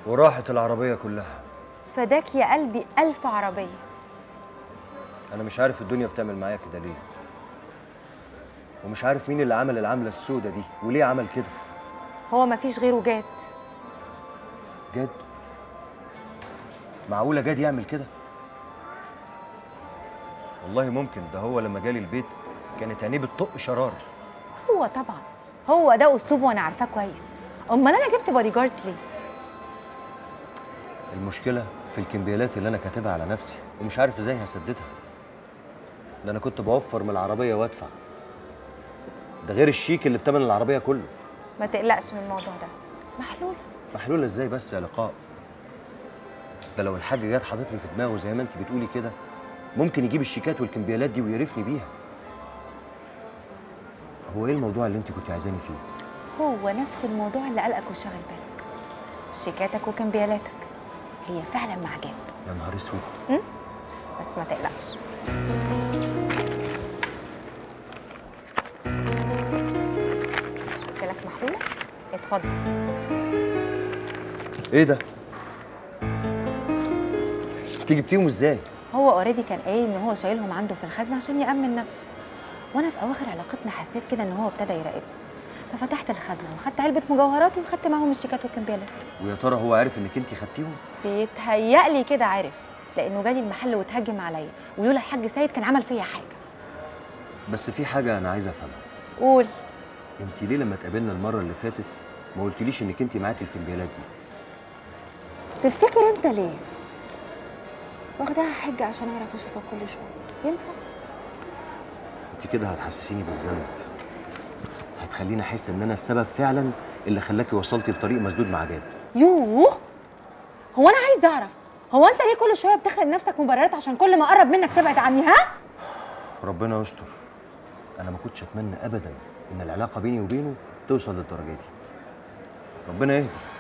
وراحت العربيه كلها فداك يا قلبي ألف عربية انا مش عارف الدنيا بتعمل معايا كده ليه ومش عارف مين اللي عمل العمله السودة دي وليه عمل كده هو مفيش غيره جات جد معقوله جاد يعمل كده والله ممكن ده هو لما جالي البيت كانت عينيه بتطق شرار هو طبعا هو ده أسلوبه وأنا عارفاه كويس أمال أنا جبت بودي جاردز ليه؟ المشكله في الكمبيالات اللي انا كاتبها على نفسي ومش عارف ازاي هسددها ده انا كنت بوفر من العربيه وادفع ده غير الشيك اللي بتمن العربيه كله ما تقلقش من الموضوع ده محلول محلولة ازاي بس يا لقاء ده لو الحاج جات حاططني في دماغه زي ما انت بتقولي كده ممكن يجيب الشيكات والكمبيالات دي ويقرفني بيها هو ايه الموضوع اللي انت كنت عايزاني فيه هو نفس الموضوع اللي قلقك وشغل بالك شيكاتك وكمبيالاتك هي فعلا مع جد يا نهار اسود بس ما تقلقش شفت لك محلولة اتفضل ايه ده انت جبتيهم ازاي هو اوريدي كان قايل ان هو شايلهم عنده في الخزنه عشان يامن نفسه وانا في اواخر علاقتنا حسيت كده ان هو ابتدى يراقبني ففتحت الخزنه وخدت علبه مجوهراتي وخدت معاهم الشيكات والكمبيالات ويا ترى هو عارف انك انت خدتيهم بيتهيألي كده عارف لانه جالي المحل واتهجم عليا ولولا الحاج سيد كان عمل فيا حاجه بس في حاجه انا عايز افهمها قول انت ليه لما اتقابلنا المره اللي فاتت ما قلتليش انك انت معاكي الكمبيالات دي تفتكر انت ليه واخداها حجه عشان اعرف اشوفك كل شويه ينفع انت كده هتحسسيني بالذنب هتخليني احس ان انا السبب فعلا اللي خلاكي وصلتي لطريق مسدود مع جاد يوه هو انا عايز اعرف هو انت ليه كل شويه بتخلق لنفسك مبررات عشان كل ما اقرب منك تبعد عني ها ربنا يستر انا ما كنتش اتمنى ابدا ان العلاقه بيني وبينه توصل للدرجه دي ربنا يهدي